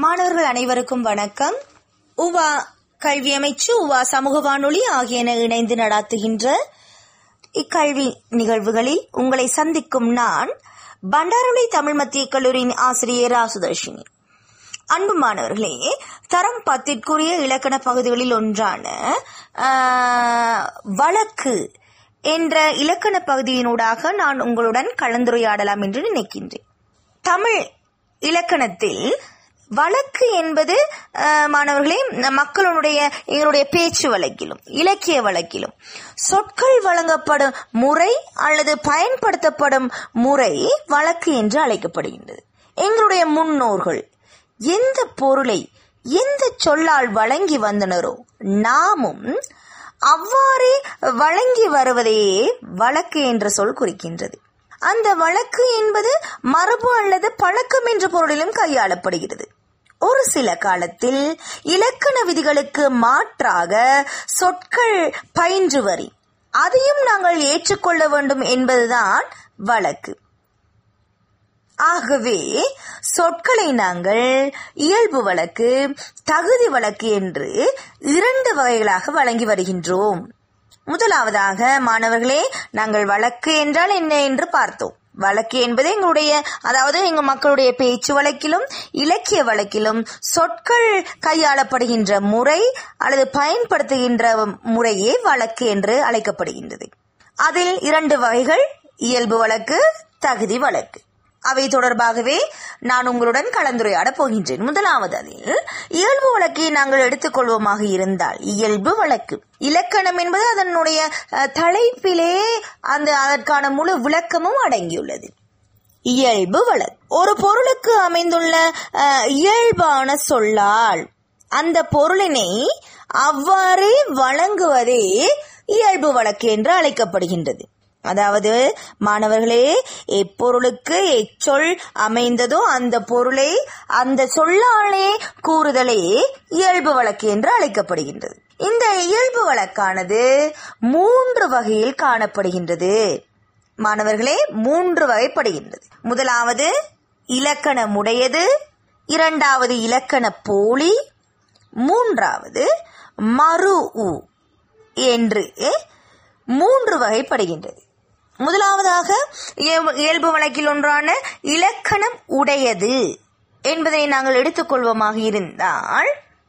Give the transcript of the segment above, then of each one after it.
மாணவர்கள் அனைவருக்கும் வணக்கம் உவா கல்வி அமைச்சு உவா சமூக வானொலி ஆகியன இணைந்து நடாத்துகின்ற இக்கல்வி நிகழ்வுகளில் உங்களை சந்திக்கும் நான் பண்டாரவளை தமிழ் மத்திய கல்லூரியின் ஆசிரியர் ராசுதர்ஷினி அன்பு மாணவர்களே தரம் பத்திற்குரிய இலக்கண பகுதிகளில் ஒன்றான ஆஹ், வழக்கு என்ற இலக்கண பகுதியினூடாக நான் உங்களுடன் கலந்துரையாடலாம் என்று நினைக்கின்றேன் தமிழ் இலக்கணத்தில் வழக்கு என்பது அஹ், மாணவர்களே மக்களுடைய எங்களுடைய பேச்சு வழக்கிலும் இலக்கிய வழக்கிலும் சொற்கள் வழங்கப்படும் முறை அல்லது பயன்படுத்தப்படும் முறை வழக்கு என்று அழைக்கப்படுகின்றது எங்களுடைய முன்னோர்கள் எந்த பொருளை எந்த சொல்லால் வழங்கி வந்தனரோ நாமும் அவ்வாறே வழங்கி வருவதையே வழக்கு என்ற சொல் குறிக்கின்றது அந்த வழக்கு என்பது மரபு அல்லது பழக்கம் என்ற பொருளிலும் கையாளப்படுகிறது ஒரு சில காலத்தில் இலக்கண விதிகளுக்கு மாற்றாக சொற்கள் பயின்று வரி அதையும் நாங்கள் ஏற்றுக்கொள்ள வேண்டும் என்பதுதான் வழக்கு ஆகவே சொற்களை நாங்கள் இயல்பு வழக்கு தகுதி வழக்கு என்று இரண்டு வகைகளாக வழங்கி வருகின்றோம் முதலாவதாக மாணவர்களே நாங்கள் வழக்கு என்றால் என்ன என்று பார்த்தோம் வழக்கு என்பது எங்களுடைய அதாவது எங்க மக்களுடைய பேச்சு வழக்கிலும் இலக்கிய வழக்கிலும் சொற்கள் கையாளப்படுகின்ற முறை அல்லது பயன்படுத்துகின்ற முறையே வழக்கு என்று அழைக்கப்படுகின்றது அதில் இரண்டு வகைகள் இயல்பு வழக்கு தகுதி வழக்கு அவை தொடர்பாகவே நான் உங்களுடன் கலந்துரையாட போகின்றேன் முதலாவது அதில் இயல்பு வழக்கை நாங்கள் எடுத்துக்கொள்வோமாக இருந்தால் இயல்பு வழக்கு இலக்கணம் என்பது அதனுடைய அஹ், தலைப்பிலே அந்த அதற்கான முழு விளக்கமும் அடங்கியுள்ளது இயல்பு வழக்கு ஒரு பொருளுக்கு அமைந்துள்ள அஹ், இயல்பான சொல்லால் அந்த பொருளினை அவ்வாறே வழங்குவதே இயல்பு வழக்கு என்று அழைக்கப்படுகின்றது அதாவது மாணவர்களே எப்பொருளுக்கு எச்சொல் அமைந்ததோ அந்த பொருளை அந்த சொல்லாலே கூறுதலே இயல்பு வழக்கு என்று அழைக்கப்படுகின்றது இந்த இயல்பு வழக்கானது மூன்று வகையில் காணப்படுகின்றது மாணவர்களே மூன்று வகைப்படுகின்றது முதலாவது இலக்கணமுடையது இரண்டாவது இலக்கண போலி மூன்றாவது மறு உ என்று மூன்று வகைப்படுகின்றது முதலாவதாக இயல்பு- இயல்பு வழக்கில் ஒன்றான இலக்கணம் உடையது என்பதை நாங்கள் எடுத்துக்கொள்வோமாக இருந்தால்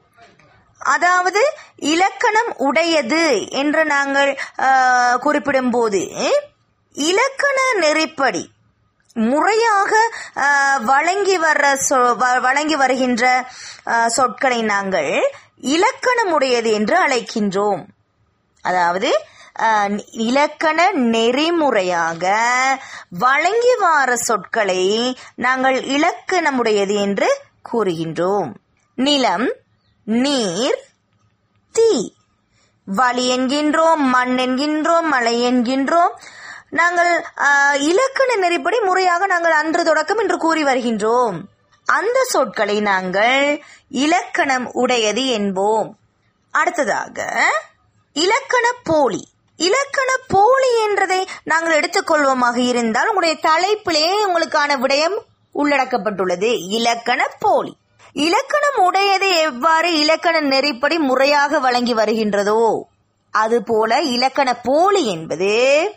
அதாவது இலக்கணம் உடையது என்று நாங்கள் ஆஹ், குறிப்பிடும்போது இலக்கண நெறிப்படி முறையாக ஆஹ், வழங்கி வர்ற சொ- வ- வழங்கி வருகின்ற ஆஹ், சொற்களை நாங்கள் இலக்கணமுடையது என்று அழைக்கின்றோம் அதாவது அஹ், இலக்கண நெறிமுறையாக வழங்கி வார சொற்களை நாங்கள் இலக்கணமுடையது என்று கூறுகின்றோம் நிலம் நீர் தீ வழி என்கின்றோம் மண் என்கின்றோம் மலை என்கின்றோம் நாங்கள் ஆஹ், இலக்கண நெறிப்படி முறையாக நாங்கள் அன்று தொடக்கம் என்று கூறி வருகின்றோம் அந்த சொற்களை நாங்கள் இலக்கணம் உடையது என்போம் அடுத்ததாக இலக்கண போலி இலக்கண போலி என்றதை நாங்கள் எடுத்துக்கொள்வோமாக இருந்தால் உங்களுடைய தலைப்பிலே உங்களுக்கான விடயம் உள்ளடக்கப்பட்டுள்ளது இலக்கண போலி இலக்கணம் உடையது எவ்வாறு இலக்கண நெறிப்படி முறையாக வழங்கி வருகின்றதோ அதுபோல இலக்கண போலி என்பது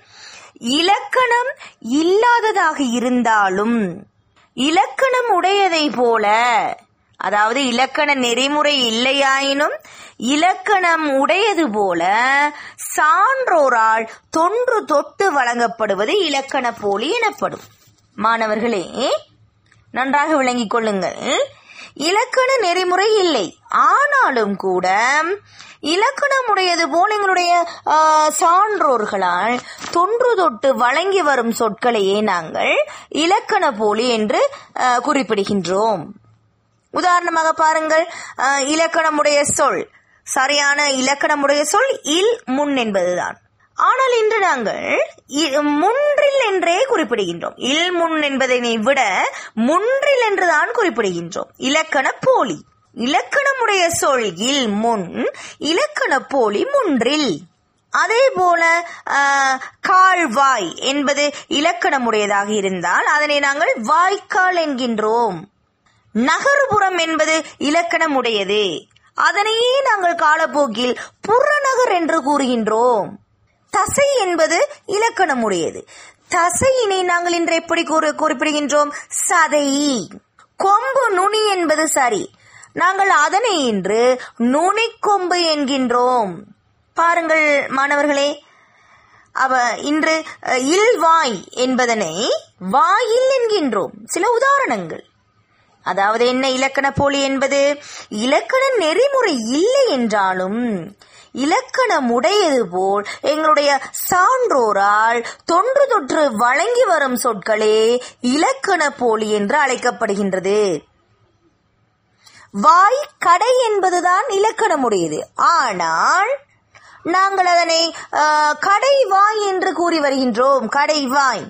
இலக்கணம் இல்லாததாக இருந்தாலும் இலக்கணம் உடையதை போல அதாவது இலக்கண நெறிமுறை இல்லையாயினும் இலக்கணம் உடையது போல சான்றோரால் தொன்று தொட்டு வழங்கப்படுவது இலக்கண போலி எனப்படும் மாணவர்களே நன்றாக விளங்கிக் கொள்ளுங்கள் இலக்கண நெறிமுறை இல்லை ஆனாலும் கூட இலக்கணமுடையது போல் எங்களுடைய ஆ, சான்றோர்களால் தொன்று தொட்டு வழங்கி வரும் சொற்களையே நாங்கள் இலக்கண போலி என்று ஆ, குறிப்பிடுகின்றோம் உதாரணமாக பாருங்கள் அஹ், இலக்கணமுடைய சொல் சரியான இலக்கணமுடைய சொல் இல் முன் என்பதுதான் ஆனால் இன்று நாங்கள் இ- முன்றில் என்றே குறிப்பிடுகின்றோம் இல் முன் என்பதனை விட முன்றில் என்றுதான் குறிப்பிடுகின்றோம் இலக்கண போலி இலக்கணமுடைய சொல் இல் முன் இலக்கண போலி முன்றில் அதே போல ஆஹ், கால்வாய் என்பது இலக்கணமுடையதாக இருந்தால் அதனை நாங்கள் வாய்க்கால் என்கின்றோம் நகர்புறம் என்பது இலக்கணம் உடையது அதனையே நாங்கள் காலப்போக்கில் புறநகர் என்று கூறுகின்றோம் தசை என்பது இலக்கணம் உடையது தசையினை நாங்கள் இன்று எப்படி கூறு குறிப்பிடுகின்றோம் சதை கொம்பு நுனி என்பது சரி நாங்கள் அதனை இன்று நுனிக்கொம்பு என்கின்றோம் பாருங்கள் மாணவர்களே அவ இன்று அஹ், இல்வாய் என்பதனை வாயில் என்கின்றோம் சில உதாரணங்கள் அதாவது என்ன இலக்கண போலி என்பது இலக்கண நெறிமுறை இல்லை என்றாலும் இலக்கணம் உடையது போல் எங்களுடைய சான்றோரால் தொன்று தொற்று வழங்கி வரும் சொற்களே இலக்கண போலி என்று அழைக்கப்படுகின்றது வாய் கடை என்பதுதான் இலக்கணமுடையது ஆனால் நாங்கள் அதனை ஆஹ், கடை வாய் என்று கூறி வருகின்றோம் கடை வாய்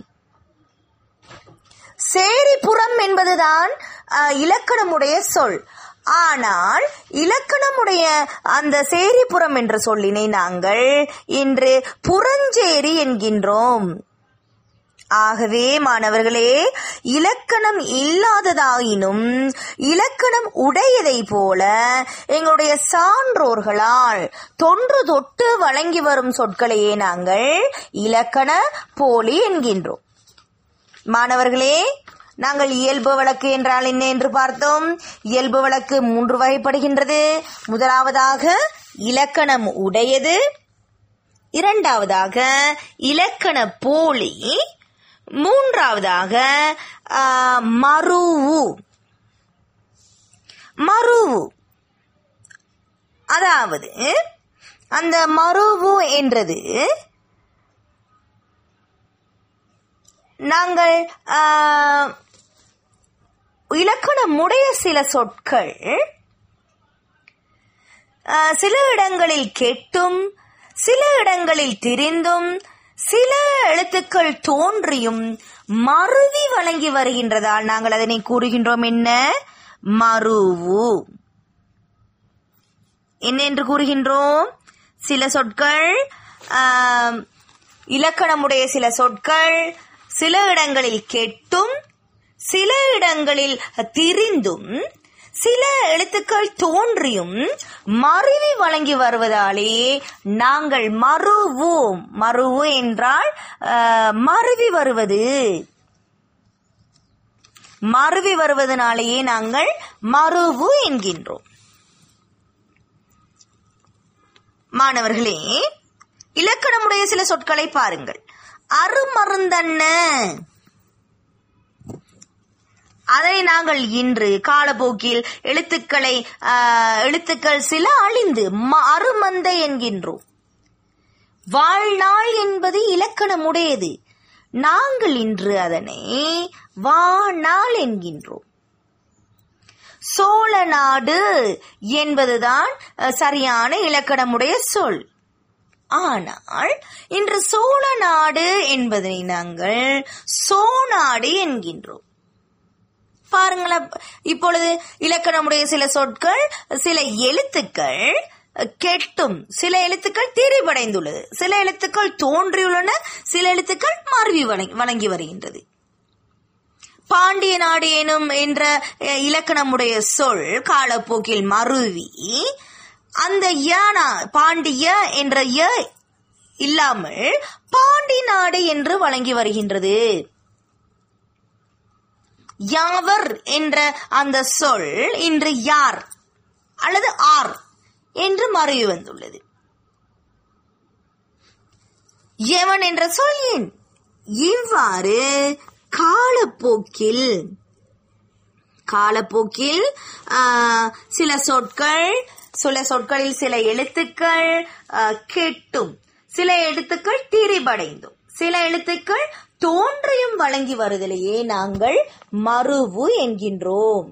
சேரிபுறம் என்பதுதான் ஆஹ், இலக்கணமுடைய சொல் ஆனால் இலக்கணமுடைய அந்த சேரிபுரம் என்ற சொல்லினை நாங்கள் இன்று புறஞ்சேரி என்கின்றோம் ஆகவே மாணவர்களே இலக்கணம் இல்லாததாயினும் இலக்கணம் உடையதை போல எங்களுடைய சான்றோர்களால் தொன்று தொட்டு வழங்கி வரும் சொற்களையே நாங்கள் இலக்கண போலி என்கின்றோம் மாணவர்களே நாங்கள் இயல்பு வழக்கு என்றால் என்ன என்று பார்த்தோம் இயல்பு வழக்கு மூன்று வகைப்படுகின்றது முதலாவதாக இலக்கணம் உடையது இரண்டாவதாக இலக்கண போலி மூன்றாவதாக ஆ, மருவு மருவு அதாவது அந்த மருவு என்றது நாங்கள் ஆ, இலக்கணமுடைய சில சொற்கள் ஆ, சில இடங்களில் கெட்டும் சில இடங்களில் திரிந்தும் சில எழுத்துக்கள் தோன்றியும் மருவி வழங்கி வருகின்றதால் நாங்கள் அதனை கூறுகின்றோம் என்ன மருவு என்ன என்று கூறுகின்றோம் சில சொற்கள் ஆம், இலக்கணமுடைய சில சொற்கள் சில இடங்களில் கெட்டும் சில இடங்களில் திரிந்தும் சில எழுத்துக்கள் தோன்றியும் மருவி வழங்கி வருவதாலே நாங்கள் மருவோம் மருவு என்றால் ஆஹ், மருவி வருவது மருவி வருவதனாலேயே நாங்கள் மருவு என்கின்றோம் மாணவர்களே இலக்கணமுடைய சில சொற்களை பாருங்கள் அருமருந்தன்ன அதை நாங்கள் இன்று காலப்போக்கில் எழுத்துக்களை ஆஹ், எழுத்துக்கள் சில அழிந்து ம- அருமந்த என்கின்றோம் வாழ்நாள் என்பது இலக்கணமுடையது நாங்கள் இன்று அதனை வாநாள் என்கின்றோம் சோழ நாடு என்பதுதான் அஹ், சரியான இலக்கணமுடைய சொல் ஆனால் இன்று சோழ நாடு என்பதை நாங்கள் சோநாடு என்கின்றோம் பாருங்களேன் இப்பொழுது இலக்கணமுடைய சில சொற்கள் சில எழுத்துக்கள் அஹ், கெட்டும் சில எழுத்துக்கள் திரிபடைந்துள்ளது சில எழுத்துக்கள் தோன்றியுள்ளன சில எழுத்துக்கள் மருவி வழங்கி- வழங்கி வருகின்றது பாண்டிய நாடு எனும் என்ற அஹ், இலக்கணமுடைய சொல் காலப்போக்கில் மருவி அந்த யானா பாண்டிய என்ற ய இல்லாமல் பாண்டி நாடு என்று வழங்கி வருகின்றது யாவர் என்ற அந்த சொல் இன்று யார் அல்லது ஆர் என்று மருவி வந்துள்ளது எவன் என்ற சொல் ஏன் இவ்வாறு காலப்போக்கில் காலப்போக்கில் ஆ, சில சொற்கள் சில சொற்களில் சில எழுத்துக்கள் ஆ, கெட்டும் சில எழுத்துக்கள் திரிபடைந்தும் சில எழுத்துக்கள் தோன்றியும் வழங்கி வருதலையே நாங்கள் மருவு என்கின்றோம்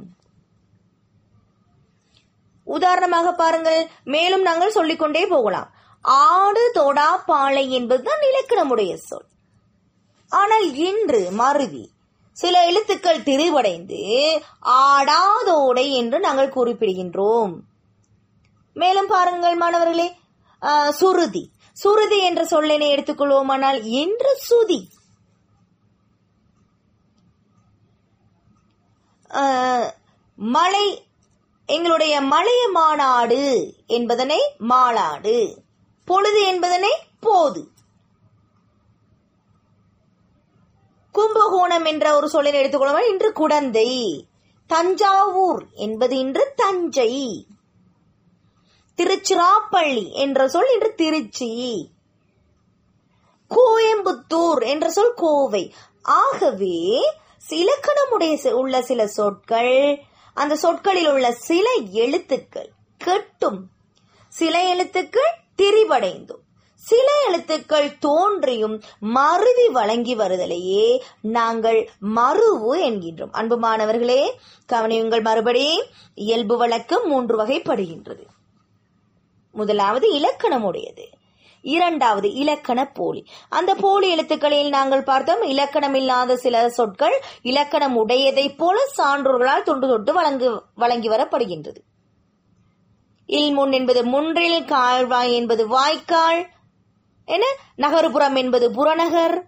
உதாரணமாக பாருங்கள் மேலும் நாங்கள் சொல்லிக்கொண்டே போகலாம் ஆடு தொடா பாலை என்பதுதான் இலக்கணமுடைய சொல் ஆனால் இன்று மருவி சில எழுத்துக்கள் திரிவடைந்து ஆடாதோடை என்று நாங்கள் குறிப்பிடுகின்றோம் மேலும் பாருங்கள் மாணவர்களே ஆ, சுருதி சுருதி என்ற சொல்லினை எடுத்துக்கொள்வோமானால் இன்று சுதி ஆ, மலை எங்களுடைய மலைய மாநாடு என்பதனை மாளாடு பொழுது என்பதனை போது கும்பகோணம் என்ற ஒரு சொல்லினை எடுத்துக்கொள்ளும் இன்று குடந்தை தஞ்சாவூர் என்பது இன்று தஞ்சை திருச்சிராப்பள்ளி என்ற சொல் இன்று திருச்சி கோயம்புத்தூர் என்ற சொல் கோவை ஆகவே இலக்கணமுடைய சி- உள்ள சில சொற்கள் அந்த சொற்களில் உள்ள சில எழுத்துக்கள் கெட்டும் சில எழுத்துக்கள் திரிவடைந்தும் சில எழுத்துக்கள் தோன்றியும் மருவி வழங்கி வருதலையே நாங்கள் மருவு என்கின்றோம் அன்பு மாணவர்களே கவனியுங்கள் மறுபடி இயல்பு வழக்கம் மூன்று வகைப்படுகின்றது முதலாவது இலக்கணமுடையது இரண்டாவது இலக்கண போலி அந்த போலி எழுத்துக்களில் நாங்கள் பார்த்தோம் இலக்கணம் இல்லாத சில சொற்கள் இலக்கணம் உடையதைப் போல சான்றோர்களால் தொண்டு தொட்டு வழங்கு வழங்கி வரப்படுகின்றது இல்முன் என்பது முன்றில் கால்வாய் என்பது வாய்க்கால் என நகர்புறம் என்பது புறநகர்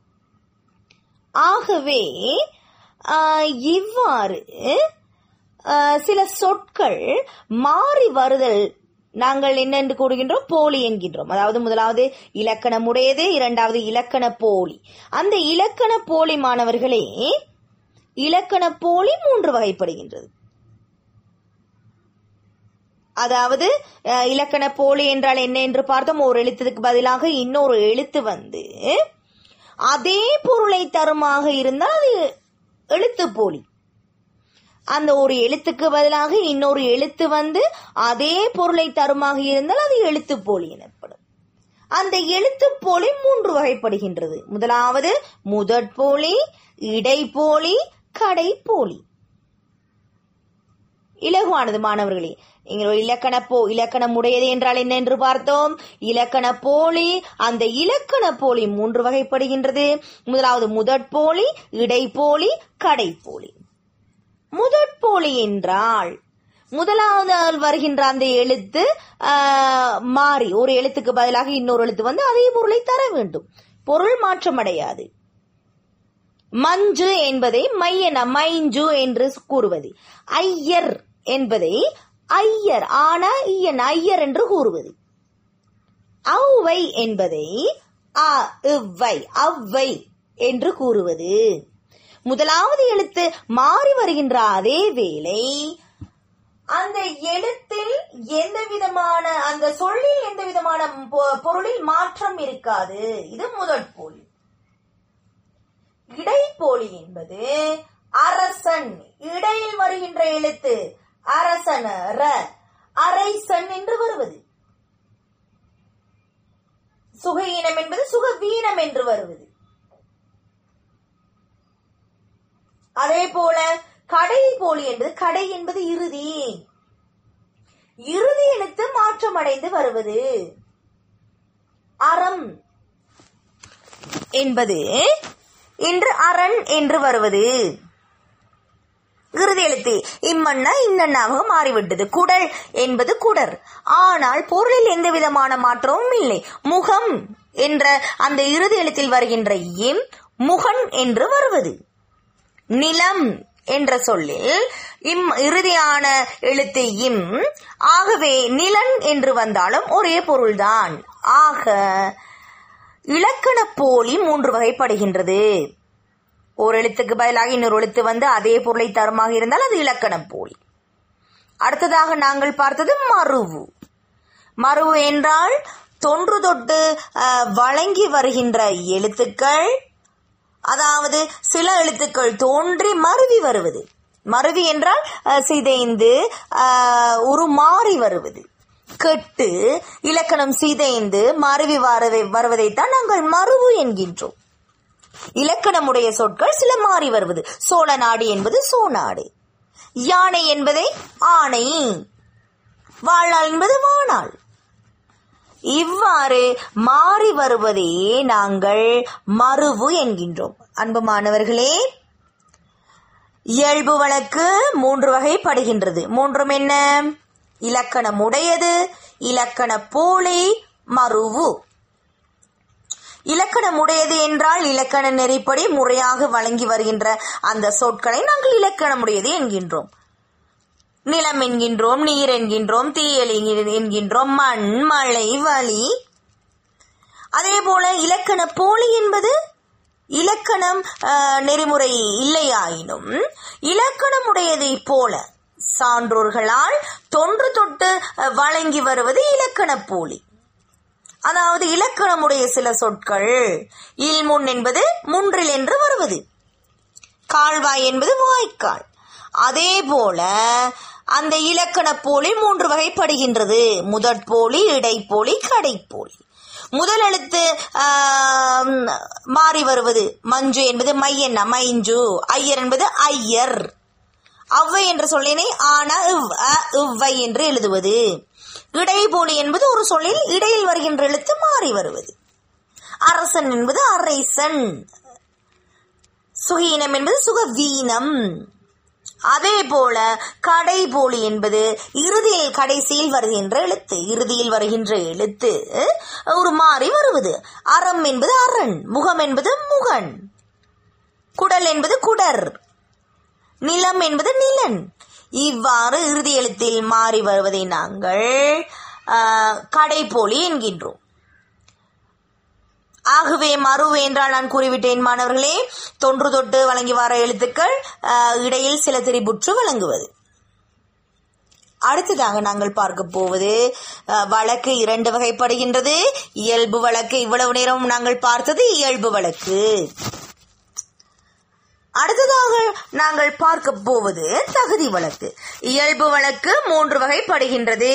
ஆகவே ஆஹ், இவ்வாறு ஆஹ், சில சொற்கள் மாறி வருதல் நாங்கள் என்ன என்று கூறுகின்றோம் போலி என்கின்றோம் அதாவது முதலாவது இலக்கணம் உடையது இரண்டாவது இலக்கண போலி அந்த இலக்கண போலி மாணவர்களே இலக்கண போலி மூன்று வகைப்படுகின்றது அதாவது அஹ், இலக்கண போலி என்றால் என்ன என்று பார்த்தோம் ஒரு எழுத்துக்கு பதிலாக இன்னொரு எழுத்து வந்து அதே பொருளை தருமாக இருந்தால் அது எழுத்து போலி அந்த ஒரு எழுத்துக்கு பதிலாக இன்னொரு எழுத்து வந்து அதே பொருளை தருமாக இருந்தால் அது எழுத்து போலி எனப்படும் அந்த எழுத்து போலி மூன்று வகைப்படுகின்றது முதலாவது முதற்போலி இடைப்போலி கடைப்போலி இலகுவானது மாணவர்களே இங்கே இலக்கண போ இலக்கணம் உடையது என்றால் என்ன என்று பார்த்தோம் இலக்கண போலி அந்த இலக்கண போலி மூன்று வகைப்படுகின்றது முதலாவது முதற்போலி இடைப்போலி கடைப்போலி முதற்போலி என்றால் முதலாவது வருகின்ற அந்த எழுத்து ஆஹ், மாறி ஒரு எழுத்துக்கு பதிலாக இன்னொரு எழுத்து வந்து அதே பொருளை தர வேண்டும் பொருள் மாற்றமடையாது மஞ்சு என்பதை மையன மைஞ்சு என்று கூறுவது ஐயர் என்பதை ஐயர் ஆனா ஐயன் ஐயர் என்று கூறுவது ஔவை என்பதை அ இவ்வை அவ்வை என்று கூறுவது முதலாவது எழுத்து மாறி வருகின்ற அதே வேளை அந்த எழுத்தில் எந்த விதமான அந்த சொல்லில் எந்த விதமான பொ- பொருளில் மாற்றம் இருக்காது இது முதல் போலி இடைப்போலி என்பது அரசன் இடையில் வருகின்ற எழுத்து அரசன் ர அரைசன் என்று வருவது சுகஈனம் என்பது சுகவீனம் என்று வருவது அதே போல கடை போலி என்பது கடை என்பது இறுதி இறுதி எழுத்து மாற்றமடைந்து வருவது அறம் என்பது இன்று அரண் என்று வருவது இறுதி எழுத்து இம்மண்ணா இன்னண்ணாக மாறிவிட்டது குடல் என்பது குடர் ஆனால் பொருளில் எந்த விதமான மாற்றமும் இல்லை முகம் என்ற அந்த இறுதி எழுத்தில் வருகின்ற இம் முகன் என்று வருவது நிலம் என்ற சொல்லில் இம் இறுதியான எழுத்து இம் ஆகவே நிலன் என்று வந்தாலும் ஒரே பொருள்தான் ஆக இலக்கண போலி மூன்று வகைப்படுகின்றது ஒரு எழுத்துக்கு பதிலாக இன்னொரு எழுத்து வந்து அதே பொருளை தருமாக இருந்தால் அது இலக்கண போலி அடுத்ததாக நாங்கள் பார்த்தது மருவு மருவு என்றால் தொன்று தொட்டு அஹ், வழங்கி வருகின்ற எழுத்துக்கள் அதாவது சில எழுத்துக்கள் தோன்றி மருவி வருவது மருவி என்றால் அஹ், சிதைந்து அஹ், உருமாறி வருவது கெட்டு இலக்கணம் சிதைந்து மருவி வரதை வருவதைத்தான் நாங்கள் மருவு என்கின்றோம் இலக்கணமுடைய சொற்கள் சில மாறி வருவது சோழ நாடு என்பது சோநாடு யானை என்பதை ஆணை வாழ்நாள் என்பது வாணாள் இவ்வாறு மாறி வருவதையே நாங்கள் மருவு என்கின்றோம் அன்பு மாணவர்களே இயல்பு வழக்கு மூன்று வகைப்படுகின்றது மூன்றும் என்ன இலக்கணம் உடையது இலக்கண போலி மருவு இலக்கணம் உடையது என்றால் இலக்கண நெறிப்படி முறையாக வழங்கி வருகின்ற அந்த சொற்களை நாங்கள் இலக்கணமுடையது என்கின்றோம் நிலம் என்கின்றோம் நீர் என்கின்றோம் தீயல் என்கி- என்கின்றோம் மண் மழை வழி அதே போல இலக்கண போலி என்பது இலக்கணம் ஆஹ், நெறிமுறை இல்லையாயினும் இலக்கணமுடையதை போல சான்றோர்களால் தொன்று தொட்டு அஹ், வழங்கி வருவது இலக்கண போலி அதாவது இலக்கணமுடைய சில சொற்கள் இல்முன் என்பது முன்றில் என்று வருவது கால்வாய் என்பது வாய்க்கால் அதே போல அந்த இலக்கண போலி மூன்று வகைப்படுகின்றது முதற்போலி இடைப்போலி கடைப்போலி முதல் எழுத்து ஆம், மாறி வருவது மஞ்சு என்பது மையண்ணா மைஞ்சு ஐயர் என்பது ஐயர் அவ்வை என்ற சொல்லினை ஆன இவ் அ, இவ்வை என்று எழுதுவது இடைபோலி என்பது ஒரு சொல்லில் இடையில் வருகின்ற எழுத்து மாறி வருவது அரசன் என்பது அரசன் சுகீனம் என்பது சுகவீனம் அதே போல கடைபோலி என்பது இறுதியில் கடைசியில் வருகின்ற எழுத்து இறுதியில் வருகின்ற எழுத்து ஒரு மாறி வருவது அறம் என்பது அரண் முகம் என்பது முகன் குடல் என்பது குடர் நிலம் என்பது நிலன் இவ்வாறு இறுதி எழுத்தில் மாறி வருவதை நாங்கள் ஆஹ், கடைப்போலி என்கின்றோம் ஆகவே மறுவு என்றால் நான் கூறிவிட்டேன் மாணவர்களே தொன்று தொட்டு வழங்கி வர எழுத்துக்கள் ஆஹ், இடையில் சில திரிபுற்று வழங்குவது அடுத்ததாக நாங்கள் பார்க்க போவது அஹ், வழக்கு இரண்டு வகைப்படுகின்றது இயல்பு வழக்கு இவ்வளவு நேரம் நாங்கள் பார்த்தது இயல்பு வழக்கு அடுத்ததாக நாங்கள் பார்க்க போவது தகுதி வழக்கு இயல்பு வழக்கு மூன்று வகைப்படுகின்றது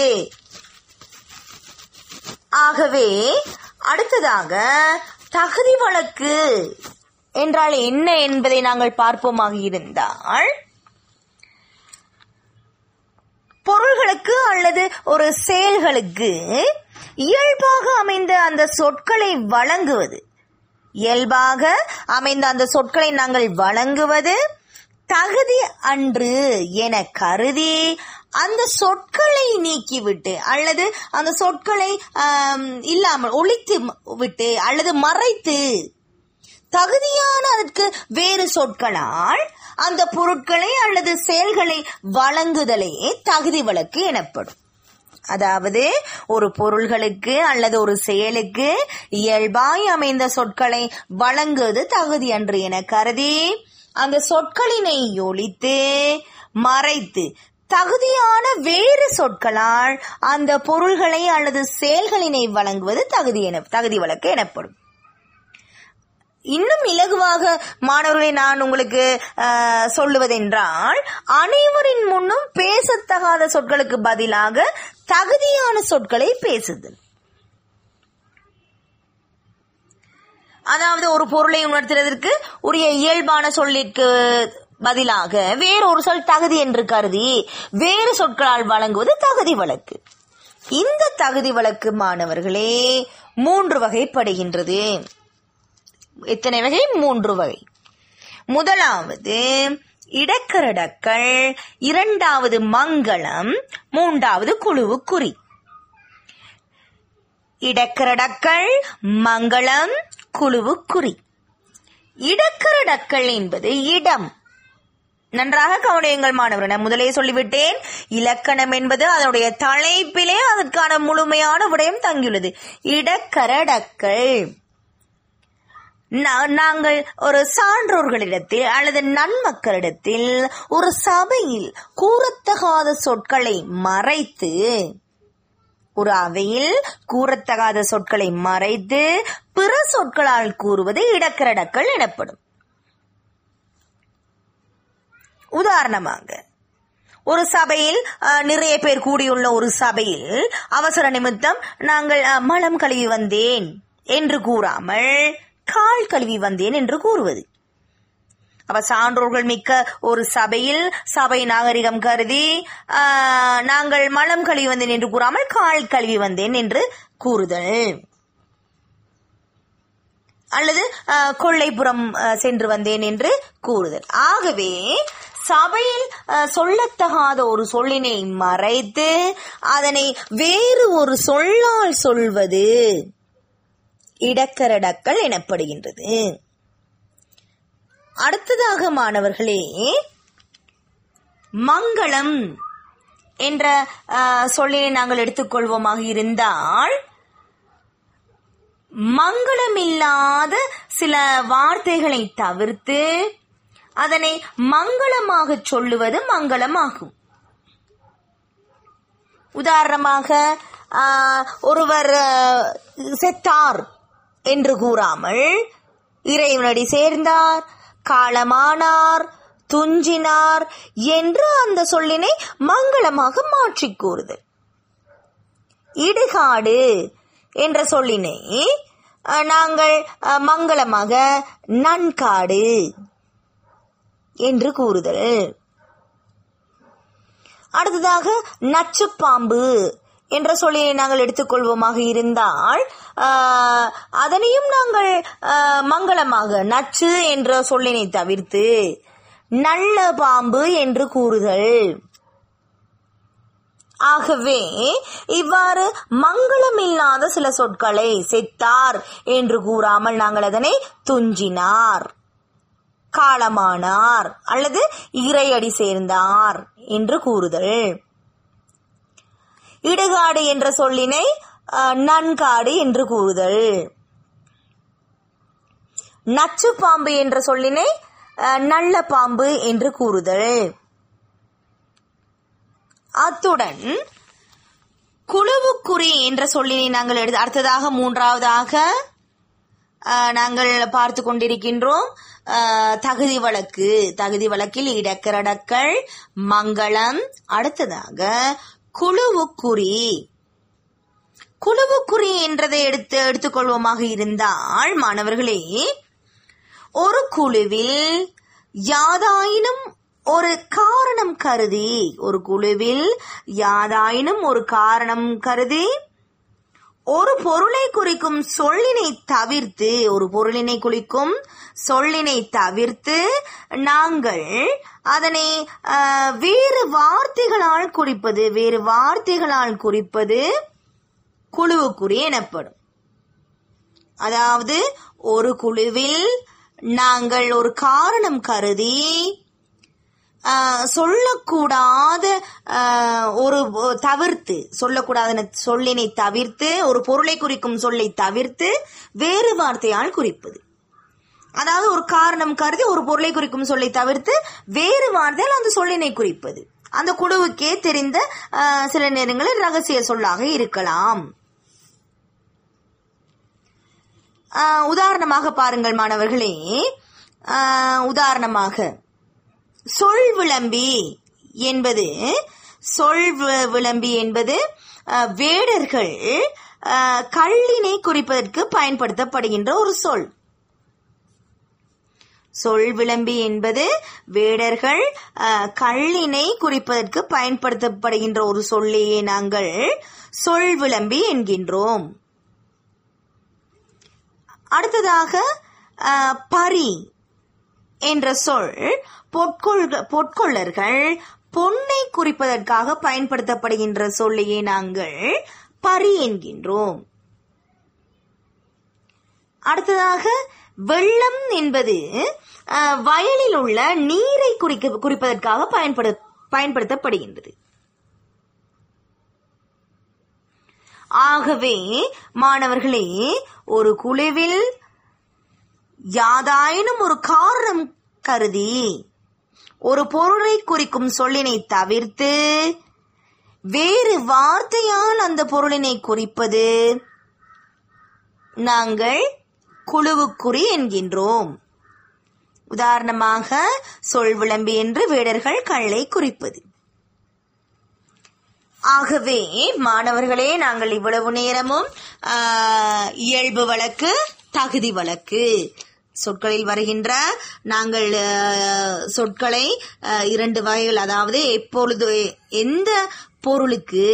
ஆகவே அடுத்ததாக தகுதி வழக்கு என்றால் என்ன என்பதை நாங்கள் பார்ப்போமாக இருந்தால் பொருள்களுக்கு அல்லது ஒரு செயல்களுக்கு இயல்பாக அமைந்த அந்த சொற்களை வழங்குவது இயல்பாக அமைந்த அந்த சொற்களை நாங்கள் வழங்குவது தகுதி அன்று என கருதி அந்த சொற்களை நீக்கிவிட்டு அல்லது அந்த சொற்களை ஆம், இல்லாமல் ஒழித்து விட்டு அல்லது மறைத்து தகுதியான அதற்கு வேறு சொற்களால் அந்த பொருட்களை அல்லது செயல்களை வழங்குதலே தகுதி வழக்கு எனப்படும் அதாவது ஒரு பொருள்களுக்கு அல்லது ஒரு செயலுக்கு இயல்பாய் அமைந்த சொற்களை வழங்குவது தகுதி அன்று என கருதி அந்த சொற்களினை ஒழித்து மறைத்து தகுதியான வேறு சொற்களால் அந்த பொருள்களை அல்லது செயல்களினை வழங்குவது தகுதி என தகுதி வழக்கு எனப்படும் இன்னும் இலகுவாக மாணவர்களை நான் உங்களுக்கு ஆஹ், சொல்லுவதென்றால் அனைவரின் முன்னும் பேசத்தகாத சொற்களுக்கு பதிலாக தகுதியான சொற்களை பேசுதல் அதாவது ஒரு பொருளை உணர்த்துவதற்கு உரிய இயல்பான சொல்லிற்கு பதிலாக வேறொரு சொல் தகுதி என்று கருதி வேறு சொற்களால் வழங்குவது தகுதி வழக்கு இந்த தகுதி வழக்கு மாணவர்களே மூன்று வகைப்படுகின்றது எத்தனை வகை மூன்று வகை முதலாவது இடக்கரடக்கள் இரண்டாவது மங்களம் மூன்றாவது குழுவு குறி இடக்கரடக்கள் மங்களம் குழுவு குறி இடக்கரடக்கள் என்பது இடம் நன்றாக கவனியுங்கள் மாணவர்கள் நான் முதலே சொல்லிவிட்டேன் இலக்கணம் என்பது அதனுடைய தலைப்பிலே அதற்கான முழுமையான விடயம் தங்கியுள்ளது இடக்கரடக்கள் நா- நாங்கள் ஒரு சான்றோர்களிடத்தில் அல்லது நன்மக்களிடத்தில் ஒரு சபையில் கூறத்தகாத சொற்களை மறைத்து ஒரு அவையில் கூறத்தகாத சொற்களை மறைத்து பிற சொற்களால் கூறுவது இடக்கரடக்கள் எனப்படும் உதாரணமாக ஒரு சபையில் அஹ், நிறைய பேர் கூடியுள்ள ஒரு சபையில் அவசர நிமித்தம் நாங்கள் அஹ், மலம் கழுவி வந்தேன் என்று கூறாமல் கால் கழுவி வந்தேன் என்று கூறுவது அவ சான்றோர்கள் மிக்க ஒரு சபையில் சபை நாகரிகம் கருதி ஆஹ், நாங்கள் மலம் கழுவி வந்தேன் என்று கூறாமல் கால் கழுவி வந்தேன் என்று கூறுதல் அல்லது ஆஹ், கொள்ளைப்புறம் ஆஹ், சென்று வந்தேன் என்று கூறுதல் ஆகவே சபையில் ஆஹ், சொல்லத்தகாத ஒரு சொல்லினை மறைத்து அதனை வேறு ஒரு சொல்லால் சொல்வது இடக்கரடக்கள் எனப்படுகின்றது அடுத்ததாக மாணவர்களே மங்களம் என்ற ஆஹ், சொல்லினை நாங்கள் எடுத்துக்கொள்வோமாக இருந்தால் மங்களமில்லாத சில வார்த்தைகளை தவிர்த்து அதனை மங்களமாக சொல்லுவது மங்களமாகும் உதாரணமாக ஆஹ், ஒருவர் ஆஹ், செத்தார் என்று கூறாமல் இறைவனடி சேர்ந்தார் காலமானார் துஞ்சினார் என்று அந்த சொல்லினை மங்களமாக மாற்றிக் கூறுதல் இடுகாடு என்ற சொல்லினை அஹ், நாங்கள் அஹ், மங்களமாக நன்காடு என்று கூறுதல் அடுத்ததாக நச்சுப்பாம்பு என்ற சொல்லினை நாங்கள் எடுத்துக்கொள்வோமாக இருந்தால் ஆஹ், அதனையும் நாங்கள் ஆஹ், மங்களமாக நச்சு என்ற சொல்லினை தவிர்த்து நல்ல பாம்பு என்று கூறுதல் ஆகவே இவ்வாறு மங்களமில்லாத சில சொற்களை செத்தார் என்று கூறாமல் நாங்கள் அதனை துஞ்சினார் காலமானார் அல்லது இறையடி சேர்ந்தார் என்று கூறுதல் இடுகாடு என்ற சொல்லினை அஹ், நன்காடு என்று கூறுதல் நச்சு பாம்பு என்ற சொல்லினை அஹ், நல்ல பாம்பு என்று கூறுதல் அத்துடன் குழுவுக்குறி என்ற சொல்லினை நாங்கள் எடுத்து அடுத்ததாக மூன்றாவதாக ஆஹ், நாங்கள் பார்த்து கொண்டிருக்கின்றோம் ஆஹ், தகுதி வழக்கு தகுதி வழக்கில் இடக்கரடக்கள் மங்களம் அடுத்ததாக குழுவுக்குறி குழுவுக்குறி என்றதை எடுத்து எடுத்துக்கொள்வோமாக இருந்தால் மாணவர்களே ஒரு குழுவில் யாதாயினும் ஒரு காரணம் கருதி ஒரு குழுவில் யாதாயினும் ஒரு காரணம் கருதி ஒரு பொருளை குறிக்கும் சொல்லினை தவிர்த்து ஒரு பொருளினை குறிக்கும் சொல்லினை தவிர்த்து நாங்கள் அதனை ஆஹ், வேறு வார்த்தைகளால் குறிப்பது வேறு வார்த்தைகளால் குறிப்பது குழுவுக்குறி எனப்படும் அதாவது ஒரு குழுவில் நாங்கள் ஒரு காரணம் கருதி ஆஹ், சொல்லக்கூடாத ஆஹ், ஒரு ஒ- தவிர்த்து சொல்லக்கூடாத சொல்லினை தவிர்த்து ஒரு பொருளை குறிக்கும் சொல்லை தவிர்த்து வேறு வார்த்தையால் குறிப்பது அதாவது ஒரு காரணம் கருதி ஒரு பொருளை குறிக்கும் சொல்லை தவிர்த்து வேறு வார்த்தையால் அந்த சொல்லினை குறிப்பது அந்த குழுவுக்கே தெரிந்த ஆஹ், சில நேரங்களில் ரகசிய சொல்லாக இருக்கலாம் ஆஹ், உதாரணமாக பாருங்கள் மாணவர்களே ஆஹ், உதாரணமாக சொல் விளம்பி என்பது சொல் வி- விளம்பி என்பது அஹ், வேடர்கள் அஹ், கள்ளினை குறிப்பதற்கு பயன்படுத்தப்படுகின்ற ஒரு சொல் சொல் விளம்பி என்பது வேடர்கள் அஹ், கள்ளினை குறிப்பதற்கு பயன்படுத்தப்படுகின்ற ஒரு சொல்லையே நாங்கள் சொல் விளம்பி என்கின்றோம் அடுத்ததாக அஹ், பரி என்ற சொல் பொற்கொள் பொற்கொள்ளர்கள் பொன்னை குறிப்பதற்காக பயன்படுத்தப்படுகின்ற சொல்லையே நாங்கள் பரி என்கின்றோம் அடுத்ததாக வெள்ளம் என்பது அஹ், வயலில் உள்ள நீரை குறிக்க குறிப்பதற்காக பயன்படு பயன்படுத்தப்படுகின்றது ஆகவே மாணவர்களே ஒரு குழுவில் யாதாயினும் ஒரு காரணம் கருதி ஒரு பொருளை குறிக்கும் சொல்லினை தவிர்த்து வேறு வார்த்தையால் அந்த பொருளினை குறிப்பது நாங்கள் குழுவுக்குறி என்கின்றோம் உதாரணமாக சொல் விளம்பி என்று வேடர்கள் கல்லை குறிப்பது ஆகவே மாணவர்களே நாங்கள் இவ்வளவு நேரமும் ஆஹ், இயல்பு வழக்கு தகுதி வழக்கு சொற்களில் வருகின்ற நாங்கள் ஆஹ், சொற்களை ஆஹ், இரண்டு வகைகள் அதாவது எப்பொழுது எந்த பொருளுக்கு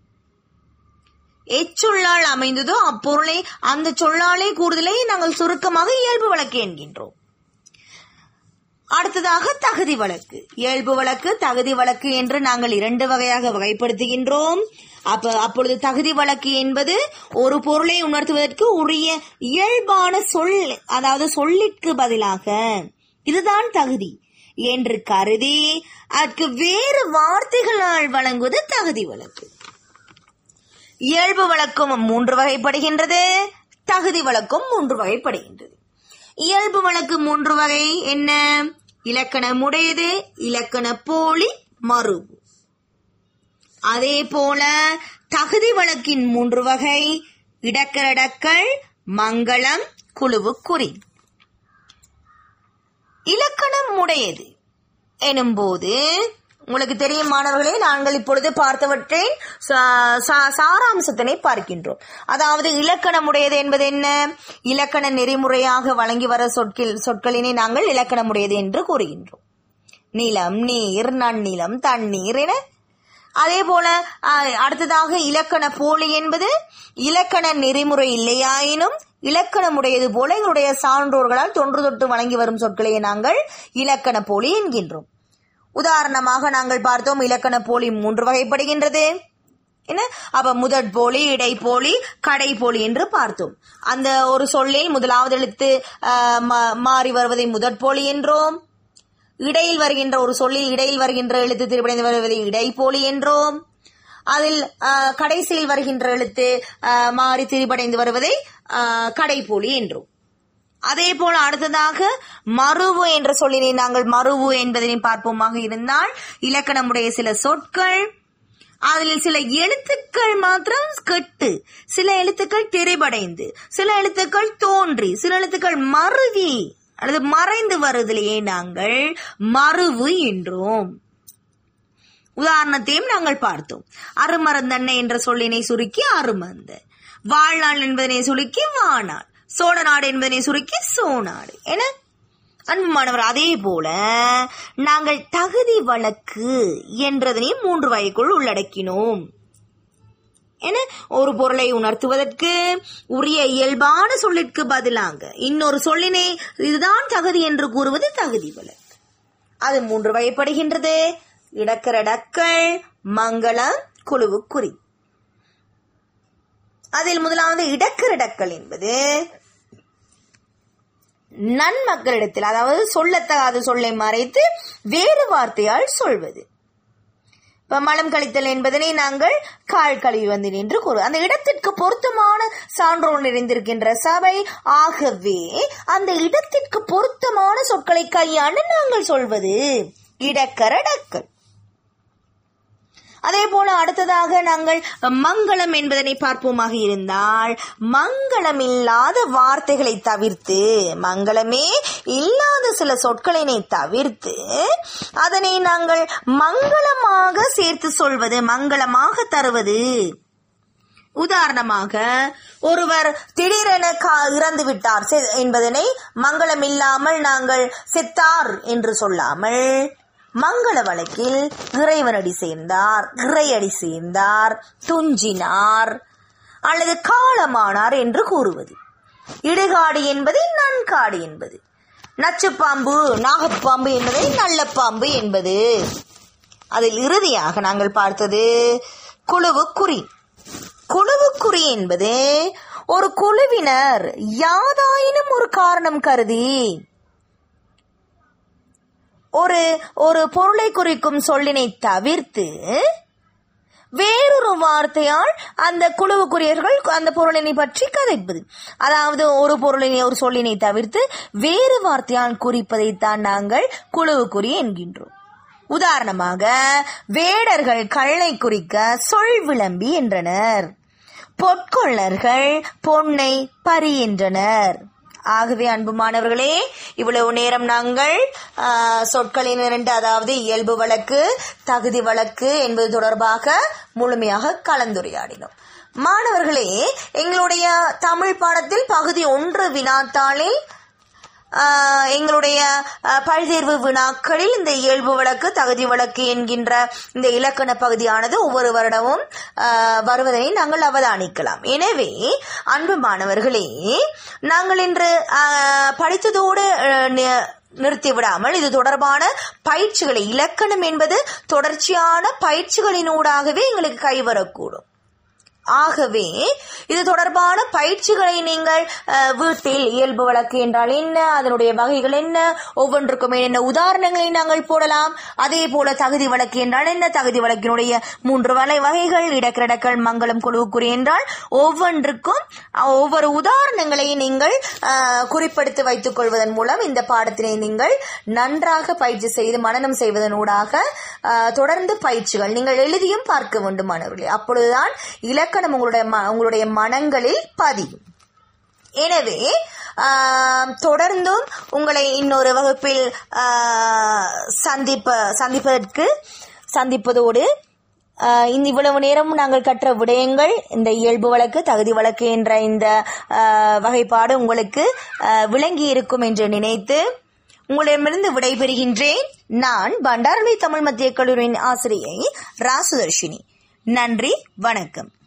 எச்சொல்லால் அமைந்ததோ அப்பொருளை அந்த சொல்லாலே கூடுதலை நாங்கள் சுருக்கமாக இயல்பு வழக்கு என்கின்றோம் அடுத்ததாக தகுதி வழக்கு இயல்பு வழக்கு தகுதி வழக்கு என்று நாங்கள் இரண்டு வகையாக வகைப்படுத்துகின்றோம் அப்ப அப்பொழுது தகுதி வழக்கு என்பது ஒரு பொருளை உணர்த்துவதற்கு உரிய இயல்பான சொல் அதாவது சொல்லிற்கு பதிலாக இதுதான் தகுதி என்று கருதி அதற்கு வேறு வார்த்தைகளால் வழங்குவது தகுதி வழக்கு இயல்பு வழக்கும் மூன்று வகைப்படுகின்றது தகுதி வழக்கும் மூன்று வகைப்படுகின்றது இயல்பு வழக்கு மூன்று வகை என்ன இலக்கணமுடையது இலக்கண போலி மறுவு அதே போல தகுதி வழக்கின் மூன்று வகை இடக்கரடக்கள் மங்களம் குழுவுக்குறி இலக்கணம் உடையது எனும்போது உங்களுக்கு தெரியும் மாணவர்களே நாங்கள் இப்பொழுது பார்த்தவற்றை சா- சா- சாராம்சத்தினை பார்க்கின்றோம் அதாவது இலக்கணமுடையது என்பது என்ன இலக்கண நெறிமுறையாக வழங்கி வர சொற்கில் சொற்களினை நாங்கள் இலக்கணமுடையது என்று கூறுகின்றோம் நிலம் நீர் நன்னிலம் தண்ணீர் என அதே போல அஹ், அடுத்ததாக இலக்கண போலி என்பது இலக்கண நெறிமுறை இல்லையாயினும் இலக்கணமுடையது போல எங்களுடைய சான்றோர்களால் தொன்று தொட்டு வழங்கி வரும் சொற்களை நாங்கள் இலக்கண போலி என்கின்றோம் உதாரணமாக நாங்கள் பார்த்தோம் இலக்கண போலி மூன்று வகைப்படுகின்றது என்ன அப்ப முதற் போலி இடைப்போலி கடைப்போலி என்று பார்த்தோம் அந்த ஒரு சொல்லில் முதலாவது எழுத்து அஹ், மா- மாறி வருவதை முதற்போலி என்றோம் இடையில் வருகின்ற ஒரு சொல்லில் இடையில் வருகின்ற எழுத்து திருப்படைந்து வருவதை இடைப்போலி என்றோம் அதில் ஆஹ், கடைசியில் வருகின்ற எழுத்து ஆஹ், மாறி திரிபடைந்து வருவதை ஆஹ், கடைப்போலி என்றோம் அதே போல அடுத்ததாக மறுவு என்ற சொல்லினை நாங்கள் மறுவு என்பதனை பார்ப்போமாக இருந்தால் இலக்கணமுடைய சில சொற்கள் அதில் சில எழுத்துக்கள் மாத்திரம் கெட்டு சில எழுத்துக்கள் திரைபடைந்து சில எழுத்துக்கள் தோன்றி சில எழுத்துக்கள் மருவி அல்லது மறைந்து வருவதிலேயே நாங்கள் மறுவு என்றோம் உதாரணத்தையும் நாங்கள் பார்த்தோம் அருமருந்தன்னை என்ற சொல்லினை சுருக்கி அருமந்த வாழ்நாள் என்பதனை சுருக்கி வாநாள் சோழ நாடு என்பதனை சுருக்கி சோநாடு என அன்புமானவர் அதே போல நாங்கள் தகுதி வழக்கு என்றதனையும் மூன்று வகைக்குள் உள்ளடக்கினோம் என ஒரு பொருளை உணர்த்துவதற்கு உரிய இயல்பான சொல்லிற்கு பதிலாக இன்னொரு சொல்லினை இதுதான் தகுதி என்று கூறுவது தகுதி வழக்கு அது மூன்று வகைப்படுகின்றது இடக்கரடக்கள் மங்களம் குழுவுக்குறி அதில் முதலாவது இடக்கரடக்கள் என்பது நன்மக்களிடத்தில் அதாவது சொல்லத்தகாத சொல்லை மறைத்து வேறு வார்த்தையால் சொல்வது இப்ப மலம் கழித்தல் என்பதனை நாங்கள் கால் கழுவி வந்தேன் என்று கூறு அந்த இடத்திற்கு பொருத்தமான சான்றோர் நிறைந்திருக்கின்ற சபை ஆகவே அந்த இடத்திற்கு பொருத்தமான சொற்களை கையாண்டு நாங்கள் சொல்வது இடக்கரடக்கள் அதே போல அடுத்ததாக நாங்கள் மங்களம் என்பதனை பார்ப்போமாக இருந்தால் மங்களம் இல்லாத வார்த்தைகளை தவிர்த்து மங்களமே இல்லாத சில சொற்களினை தவிர்த்து அதனை நாங்கள் மங்களமாக சேர்த்து சொல்வது மங்களமாக தருவது உதாரணமாக ஒருவர் திடீரென கா- இறந்து விட்டார் செ- என்பதனை மங்களம் இல்லாமல் நாங்கள் செத்தார் என்று சொல்லாமல் மங்கள வழக்கில் இறைவனடி சேர்ந்தார் இறையடி சேர்ந்தார் துஞ்சினார் அல்லது காலமானார் என்று கூறுவது இடுகாடு என்பது நன்காடு என்பது நச்சுப்பாம்பு நாகப்பாம்பு என்பதை நல்ல பாம்பு என்பது அதில் இறுதியாக நாங்கள் பார்த்தது குழுவுக்குறி குழுவுக்குறி என்பது ஒரு குழுவினர் யாதாயினும் ஒரு காரணம் கருதி ஒரு ஒரு பொருளை குறிக்கும் சொல்லினை தவிர்த்து வேறொரு வார்த்தையால் அந்த குழுவுக்குரியர்கள் அந்த பொருளினை பற்றி கதைப்பது அதாவது ஒரு பொருளினை ஒரு சொல்லினை தவிர்த்து வேறு வார்த்தையால் குறிப்பதைத்தான் நாங்கள் குழுவுக்குறி என்கின்றோம் உதாரணமாக வேடர்கள் கள்ளை குறிக்க சொல் விளம்பி என்றனர் பொற்கொள்ளர்கள் பொன்னை பறி என்றனர் ஆகவே அன்பு மாணவர்களே இவ்வளவு நேரம் நாங்கள் ஆ, சொற்களின் இரண்டு அதாவது இயல்பு வழக்கு தகுதி வழக்கு என்பது தொடர்பாக முழுமையாக கலந்துரையாடினோம் மாணவர்களே எங்களுடைய தமிழ் பாடத்தில் பகுதி ஒன்று வினாத்தாளில் ஆ, எங்களுடைய ஆ, பல்தேர்வு வினாக்களில் இந்த இயல்பு வழக்கு தகுதி வழக்கு என்கின்ற இந்த இலக்கண பகுதியானது ஒவ்வொரு வருடமும் ஆ, வருவதை நாங்கள் அவதானிக்கலாம் எனவே அன்பு மாணவர்களே நாங்கள் இன்று ஆ, படித்ததோடு ஆ, நி- நிறுத்தி விடாமல் இது தொடர்பான பயிற்சிகளை இலக்கணம் என்பது தொடர்ச்சியான பயிற்சிகளினூடாகவே எங்களுக்கு கைவரக்கூடும் ஆகவே இது தொடர்பான பயிற்சிகளை நீங்கள் அஹ், வீட்டில் இயல்பு வழக்கு என்றால் என்ன அதனுடைய வகைகள் என்ன ஒவ்வொன்றுக்கும் என்ன உதாரணங்களை நாங்கள் போடலாம் அதே போல தகுதி வழக்கு என்றால் என்ன தகுதி வழக்கினுடைய மூன்று வலை வகைகள் இடக்கிடக்கள் மங்களம் குழுவுக்குறி என்றால் ஒவ்வொன்றுக்கும் அஹ், ஒவ்வொரு உதாரணங்களை நீங்கள் அஹ், குறிப்பெடுத்து வைத்துக் கொள்வதன் மூலம் இந்த பாடத்தினை நீங்கள் நன்றாக பயிற்சி செய்து மனனம் செய்வதனூடாக அஹ், தொடர்ந்து பயிற்சிகள் நீங்கள் எழுதியும் பார்க்க வேண்டும் மாணவர்களே அப்பொழுதுதான் இலக்கணம் உங்களுடைய ம- உங்களுடைய மனங்களில் பதியும் எனவே ஆம், தொடர்ந்தும் உங்களை இன்னொரு வகுப்பில் ஆ, சந்திப்ப சந்திப்பதற்கு சந்திப்பதோடு ஆ, இந்த இவ்வளவு நேரம் நாங்கள் கற்ற விடயங்கள் இந்த இயல்பு வழக்கு தகுதி வழக்கு என்ற இந்த ஆ, வகைப்பாடு உங்களுக்கு ஆ, விளங்கி இருக்கும் என்று நினைத்து உங்களிடமிருந்து விடைபெறுகின்றேன் நான் பண்டாரவளை தமிழ் மத்திய கல்லூரியின் ஆசிரியை ராசுதர்ஷினி நன்றி வணக்கம்